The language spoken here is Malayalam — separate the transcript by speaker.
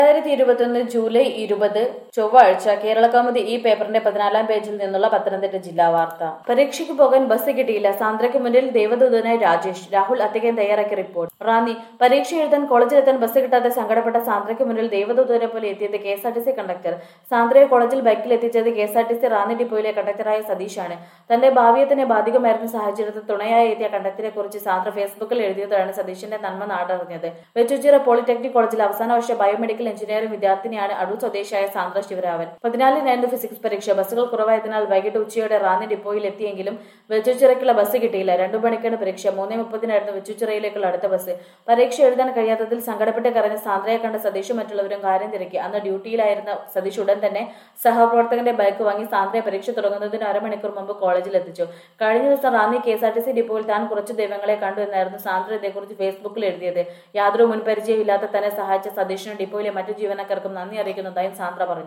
Speaker 1: രണ്ടായിരത്തി ഇരുപത്തൊന്ന് ജൂലൈ ഇരുപത് ചൊവ്വാഴ്ച കേരള കൗമുദി ഈ പേപ്പറിന്റെ പതിനാലാം പേജിൽ നിന്നുള്ള പത്തനംതിട്ട ജില്ലാ വാർത്ത പരീക്ഷയ്ക്ക് പോകാൻ ബസ് കിട്ടിയില്ല സാന്ദ്രയ്ക്ക് മുന്നിൽ ദേവദൂതനായി രാജേഷ് രാഹുൽ അത്തികൻ തയ്യാറാക്കിയ റിപ്പോർട്ട് റാന്നി പരീക്ഷ എഴുതാൻ കോളേജിലെത്താൻ ബസ് കിട്ടാതെ സങ്കടപ്പെട്ട സാന്ദ്രയ്ക്ക് മുന്നിൽ ദേവദൂതനെ പോലെ എത്തിയത് K S R T C conductor സാന്ദ്രയെ കോളേജിൽ ബൈക്കിൽ എത്തിച്ചത് K S R T C Ranni ഡിപ്പോയിലെ കണ്ടക്ടറായ സതീഷാണ് തന്റെ ഭാവിയെ തന്നെ ബാധികമായിരുന്ന സാഹചര്യത്തിൽ തുണയായി എത്തിയ കണ്ടക്ടറെ കുറിച്ച് സാന്ദ്ര ഫേസ്ബുക്കിൽ എഴുതിയതാണ് സതീഷിന്റെ നന്മ നാടറിഞ്ഞത് വെച്ചുച്ചിറ പോളിടെക്നിക് കോളേജിൽ അവസാന വർഷ ബയോമെഡിക്കൽ എഞ്ചിനീയറിംഗ് വിദ്യാർത്ഥിനിയാണ് അടൂർ സ്വദേശിയായ സാന്ദ്ര ശിവരാമൻ പതിനാലിനായിരുന്നു ഫിസിക്സ് പരീക്ഷ ബസ്സുകൾ കുറവായതിനാൽ വൈകിട്ട് ഉച്ചയോടെ റാന്നി ഡിപ്പോയിൽ എത്തിയെങ്കിലും വെച്ചുച്ചിറയ്ക്കുള്ള ബസ് കിട്ടിയില്ല രണ്ടു മണിക്കാണ് പരീക്ഷ മൂന്നേ മുപ്പതിനായിരുന്നു വെച്ചുച്ചിറയിലേക്കുള്ള അടുത്ത ബസ് പരീക്ഷ എഴുതാൻ കഴിയാത്തതിൽ സങ്കടപ്പെട്ട് കരഞ്ഞ സാന്ദ്രയെ കണ്ട സതീഷും മറ്റുള്ളവരും കാര്യം തിരക്കി അന്ന് ഡ്യൂട്ടിയിലായിരുന്ന സതീഷ് ഉടൻ തന്നെ സഹപ്രവർത്തകന്റെ ബൈക്ക് വാങ്ങി സാന്ദ്രയെ പരീക്ഷ തുടങ്ങുന്നതിന് അരമണിക്കൂർ മുമ്പ് കോളേജിൽ എത്തിച്ചു കഴിഞ്ഞ ദിവസം Ranni K S R T C ഡിപ്പോയിൽ താൻ കുറച്ച് ദൈവങ്ങളെ കണ്ടു എന്നായിരുന്നു സാന്ദ്ര ഇതേക്കുറിച്ച് ഫേസ്ബുക്കിൽ എഴുതിയത് യാതൊരു മുൻപരിചയമില്ലാത്ത തന്നെ സഹായിച്ച സതീഷിനും ഡിപ്പോയിലെ മറ്റു ജീവനക്കാർക്കും നന്ദി അറിയിക്കുന്നതായും സാന്ദ്ര പറഞ്ഞു